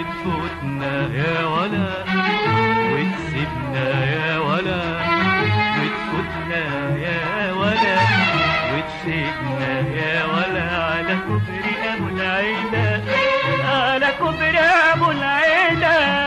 وتفوتنا يا ولا وتسيبنا يا ولا وتفوتنا يا ولا وتسيبنا يا ولا على كبر ابو العيلة على كبر ابو العيلة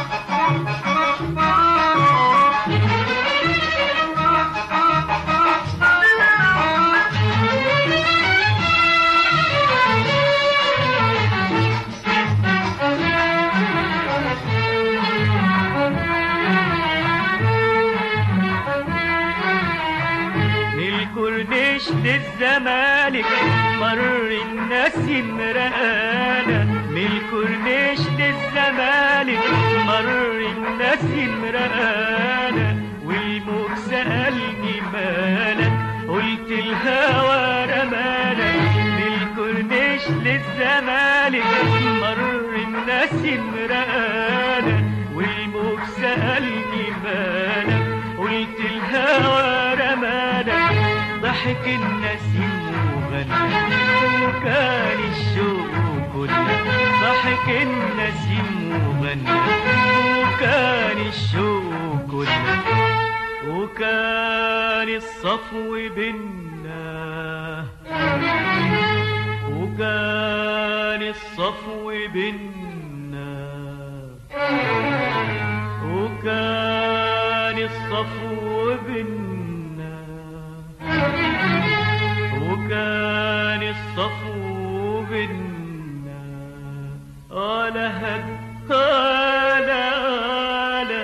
من الكورنيش للزمالك مر الناس مرقانا من الكورنيش للزمالك مر الناس مرقانا والموج سألني مالك قلت الهوى رمانا من الكورنيش للزمالك مر الناس مرقانا والموج سألني مالك قلت الهوى رمانا ضحك النسيم وغنى وكان الشوق كله ضحك النسيم وغنى وكان الشوق كله وكان الصفو بينا وكان الصفو بينا وكان الصفو بينا وكان الصفو بينا قال هد قال قال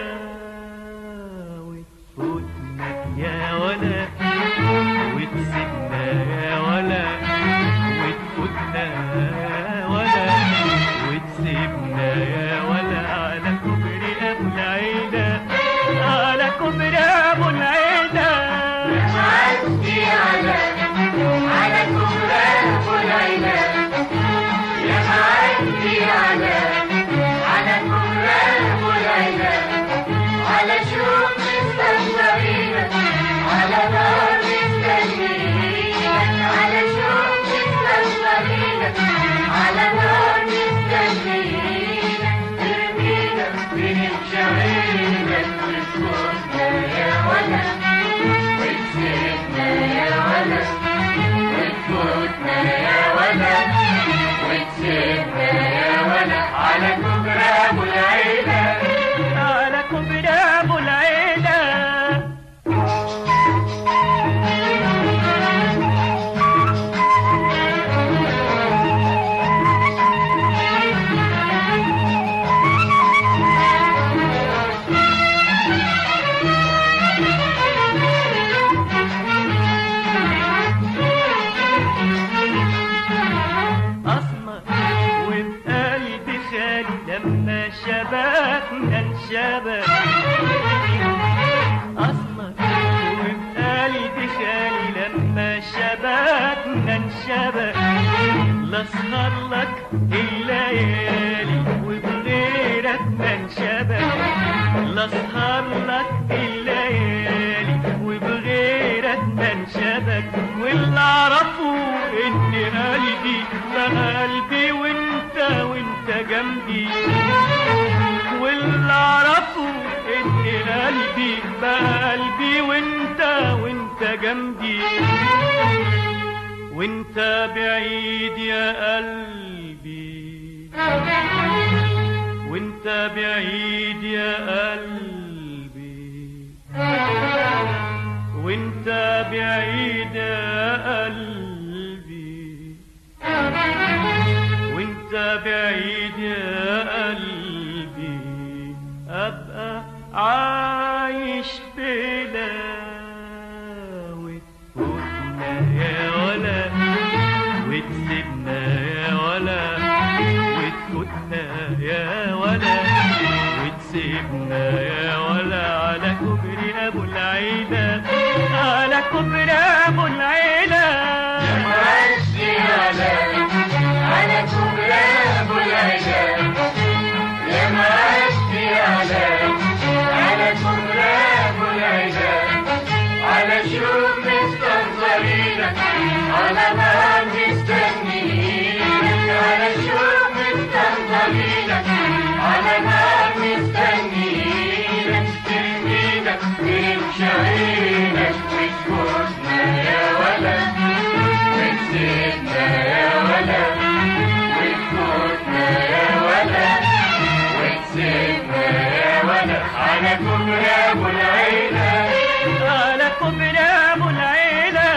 وتفوتنا يا ولا وتسيبنا يا ولا وتفوتنا يا ولا وتسيبنا يا ولا على كبر ابو العيلة على كبر ابو العيلة معدي على على كبرى والعيلة يا معدي على على كبرى والعيلة على شوق مستنظرينك على نار مستنينك على شوق مستنظرينك على نار مستنينك ترمينا بين شعيرك وتفوتنا يا ولد وتسيبنا يا ولد وتفوتنا يا ولد وتسيبنا يا ولد على كبر ابو العيلة على كبر ابو العيلة أسمر وبقلبي خالي لما شبكنا انشبك أسمر وبقلبي خالي لما شبكنا انشبك لا اسهر لك الليالي وبغيرك ما انشبك لا اسهر لك الليالي وبغيرك ما انشبك واللي اعرفه ان قلبي بقى قلبي وانت وانت جنبي واللي اعرفه ان قلبي بقى قلبي وانت وانت جنبي وانت بعيد يا قلبي وانت بعيد يا قلبي وانت بعيد يا قلبي وانت بعيد يا قلبي ابقى عايش بلا وتفوتنا يا ولا وتسيبنا يا ولا وتفوتنا يا ولا وتسيبنا يا ولا على كبر ابو العيلة على كبر ابو العيلة معدي على على كبر ابو العيلة يا معدي على على كبر ابو العيلة على شوق مستنظرينك على نار مستنيينك على شوق مستنظرينك مستنيينك ترمينا تمشي عينك وتفوتنا يا ولد وتسيبنا يا ولد وتفوتنا يا ولد وتسيبنا يا ولد على كبر ابو العيله على كبر ابو العيله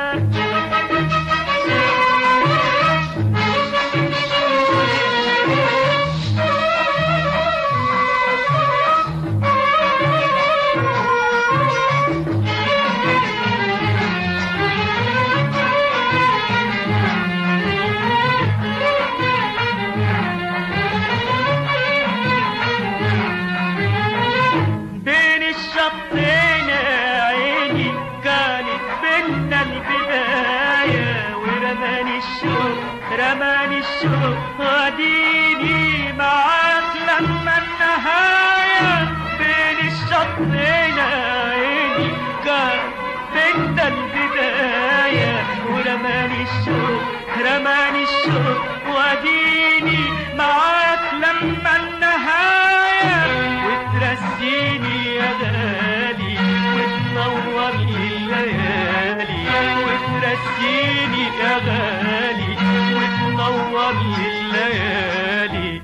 بين الشطين يا عيني كانت بينا البداية ورماني الشوق رماني الشوق وديني معاك لما النهاية بين الشطين يا عيني كانت بينا البداية ورماني الشوق رماني الشوق وديني معاك لما النهاية وترسيني يا غالي وتنور لي الليالي وترسيني يا غالي وتنور لي الليالي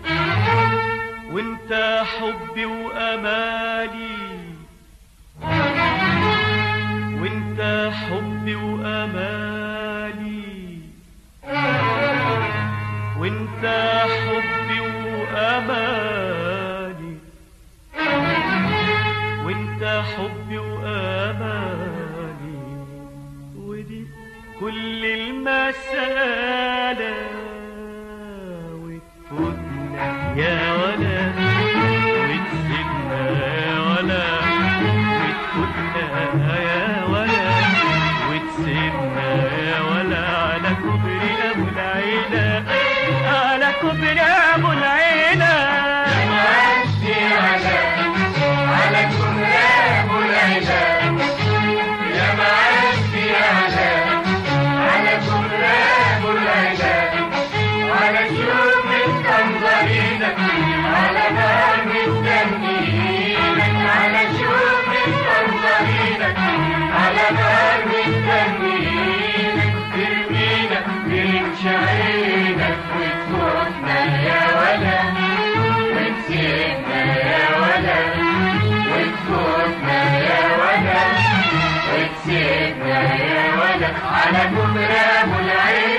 وانت حبي وامالي وانت حبي وامالي وانت حبي وامالي وانت حبي وامالي ودي كل المسألة وتفوتنا يا ولا وتسيبنا يا ولا وتفوتنا يا ولا وتسيبنا يا ولا على كبر ابو العيلة على كبر ابو العيلة معدي على على كبراب العباد يا معدي على على كبراب العباد على شوف التنظرينك على نار مستنيينك على شوف التنظرينك على نار مستنيينك ترمينا تمشي عينك وتفوتنا يا ولد وتسيبنا يا ولد وتفوتنا يا ولد وتسيبنا يا ولد على كبر ابو العين